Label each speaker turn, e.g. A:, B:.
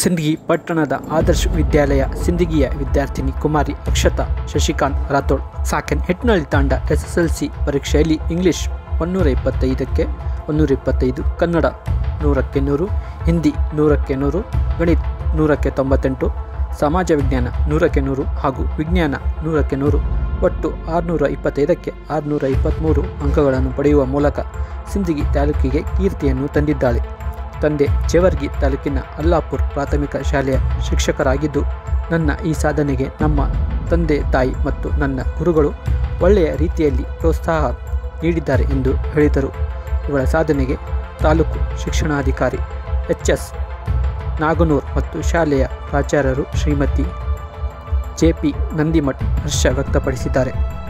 A: ಸಿಂದಗಿ ಪಟ್ಟಣದ ಆದರ್ಶ್ ವಿದ್ಯಾಲಯ ಸಿಂದಗಿಯ ವಿದ್ಯಾರ್ಥಿನಿ ಕುಮಾರಿ ಅಕ್ಷತಾ ಶಶಿಕಾಂತ್ ರಾಥೋಡ್ ಸಾಕೆನ್ ಹೆಟ್ನಳ್ಳಿ ತಾಂಡ ಎಸ್ಎಸ್ಎಲ್ಸಿ ಪರೀಕ್ಷೆಯಲ್ಲಿ ಇಂಗ್ಲಿಷ್ ಒನ್ನೂರ ಇಪ್ಪತ್ತೈದಕ್ಕೆ ಒನ್ನೂರ ಇಪ್ಪತ್ತೈದು ಕನ್ನಡ ನೂರಕ್ಕೆ ನೂರು ಹಿಂದಿ ನೂರಕ್ಕೆ ನೂರು ಗಣಿತ ನೂರಕ್ಕೆ ತೊಂಬತ್ತೆಂಟು ಸಮಾಜ ವಿಜ್ಞಾನ ನೂರಕ್ಕೆ ನೂರು ಹಾಗೂ ವಿಜ್ಞಾನ ನೂರಕ್ಕೆ ನೂರು ಒಟ್ಟು ಆರುನೂರ ಇಪ್ಪತ್ತೈದಕ್ಕೆ ಆರುನೂರ ಇಪ್ಪತ್ತ್ಮೂರು ಅಂಕಗಳನ್ನು ಪಡೆಯುವ ಮೂಲಕ ಸಿಂದಗಿ ತಾಲೂಕಿಗೆ ಕೀರ್ತಿಯನ್ನು ತಂದಿದ್ದಾಳೆ ತಂದೆ ಜೇವರ್ಗಿ ತಾಲೂಕಿನ ಅಲ್ಲಾಪುರ್ ಪ್ರಾಥಮಿಕ ಶಾಲೆಯ ಶಿಕ್ಷಕರಾಗಿದ್ದು ನನ್ನ ಈ ಸಾಧನೆಗೆ ನಮ್ಮ ತಂದೆ ತಾಯಿ ಮತ್ತು ನನ್ನ ಗುರುಗಳು ಒಳ್ಳೆಯ ರೀತಿಯಲ್ಲಿ ಪ್ರೋತ್ಸಾಹ ನೀಡಿದ್ದಾರೆ ಎಂದು ಹೇಳಿದರು ಇವಳ ಸಾಧನೆಗೆ ತಾಲೂಕು ಶಿಕ್ಷಣಾಧಿಕಾರಿ ಎಚ್ ಎಸ್ ನಾಗನೂರ್ ಮತ್ತು ಶಾಲೆಯ ಪ್ರಾಚಾರ್ಯರು ಶ್ರೀಮತಿ ಜೆ ಪಿ ನಂದಿಮಠ್ ಹರ್ಷ ವ್ಯಕ್ತಪಡಿಸಿದ್ದಾರೆ